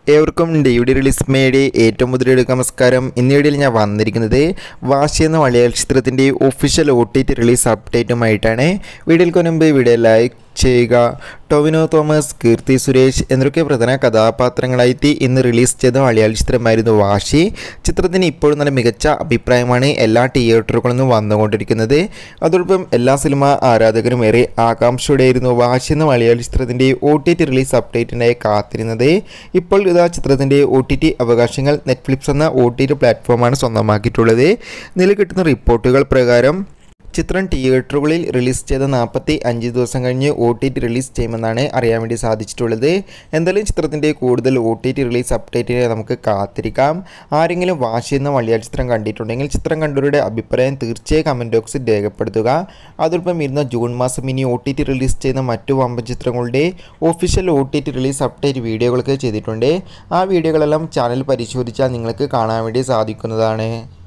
ഏവർക്കും David release മേയുടെ ഏറ്റവും മുതലെടുക്ക നമസ്കാരം ഇന്ന് വീഡിയോയിൽ ഞാൻ വന്നിരിക്കുന്നത് വാശി എന്ന മലയാള ചിത്രത്തിൻ്റെ official O T T release അപ്ഡേറ്റുമായിട്ടാണ് വീഡിയോയിൽ മുൻപ് വീഡിയോ ലൈക്ക് ചെയ്യുക ടൊവിനോ തോമസ് കീർത്തി സുരേഷ് എന്നൊക്കെ പ്രധാന കഥാപാത്രങ്ങളായിട്ട് ഇന്ന് റിലീസ് ചെയ്ത മലയാള ചിത്രമായിരുന്നു വാശി ചിത്രത്തിന് ഇപ്പോഴും നല്ല മികച്ച അഭിപ്രായമാണ് എല്ലാ തിയേറ്ററുകളിൽ നിന്നും വന്നുകൊണ്ടിരിക്കുന്നത് അതോടൊപ്പം എല്ലാ സിനിമ ആരാധകരും ഏറെ ആകാംക്ഷയോടെയായിരുന്നു വാശി എന്ന മലയാള ചിത്രത്തിൻ്റെ ഒ ടി ടി റിലീസ് അപ്ഡേറ്റിനായി കാത്തിരുന്നത് ഇപ്പോൾ ഇതാ ചിത്രത്തിൻ്റെ ഒ ടി ടി അവകാശങ്ങൾ നെറ്റ്ഫ്ലിക്സ് എന്ന ഒ ടി ടി പ്ലാറ്റ്ഫോമാണ് സ്വന്തമാക്കിയിട്ടുള്ളത് നിലവിൽ കിട്ടുന്ന റിപ്പോർട്ടുകൾ പ്രകാരം ചിത്രം തിയേറ്ററുകളിൽ റിലീസ് ചെയ്ത നാൽപ്പത്തി അഞ്ച് ദിവസം കഴിഞ്ഞ് ഒ ടി ടി റിലീസ് ചെയ്യുമെന്നാണ് അറിയാൻ വേണ്ടി സാധിച്ചിട്ടുള്ളത് എന്തായാലും ചിത്രത്തിൻ്റെ കൂടുതൽ ഒ ടി ടി റിലീസ് അപ്ഡേറ്റിനെ നമുക്ക് കാത്തിരിക്കാം ആരെങ്കിലും വാശി എന്ന മലയാള ചിത്രം കണ്ടിട്ടുണ്ടെങ്കിൽ ചിത്രം കണ്ടവരുടെ അഭിപ്രായം തീർച്ചയായും കമൻറ്റ് ബോക്സിൽ രേഖപ്പെടുത്തുക അതോടൊപ്പം ഇരുന്ന ജൂൺ മാസം ഇനി ഒ ടി ടി റിലീസ് ചെയ്യുന്ന മറ്റു വമ്പൻ ചിത്രങ്ങളുടെ official O T T release update വീഡിയോകളൊക്കെ ചെയ്തിട്ടുണ്ട് ആ വീഡിയോകളെല്ലാം ചാനൽ പരിശോധിച്ചാൽ നിങ്ങൾക്ക് കാണാൻ വേണ്ടി സാധിക്കുന്നതാണ്